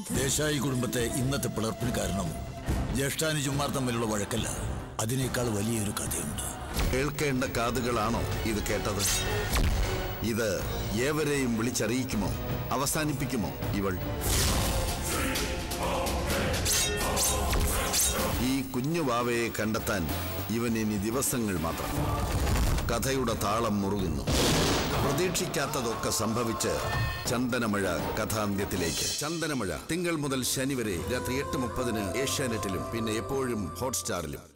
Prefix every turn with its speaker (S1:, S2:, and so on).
S1: ദേശായി കുടുംബത്തെ ഇന്നത്തെ പിളർപ്പിന് കാരണം ജ്യേഷ്ഠാനുജന്മാർ തമ്മിലുള്ള വഴക്കല്ല അതിനേക്കാൾ വലിയൊരു കഥയുണ്ട്
S2: കേൾക്കേണ്ട കാതുകളാണോ ഇത് കേട്ടത് ഇത് ഏവരെയും വിളിച്ചറിയിക്കുമോ അവസാനിപ്പിക്കുമോ ഇവൾ ഈ കുഞ്ഞു വാവയെ കണ്ടെത്താൻ ഇവൻ ഇനി ദിവസങ്ങൾ മാത്രം കഥയുടെ താളം മുറുകുന്നു പ്രതീക്ഷിക്കാത്തതൊക്കെ സംഭവിച്ച് ചന്ദനമഴ കഥാന്ത്യത്തിലേക്ക് ചന്ദനമഴ തിങ്കൾ മുതൽ ശനി വരെ രാത്രി എട്ട് മുപ്പതിന് ഏഷ്യാനെറ്റിലും പിന്നെ എപ്പോഴും ഹോട്ട്സ്റ്റാറിലും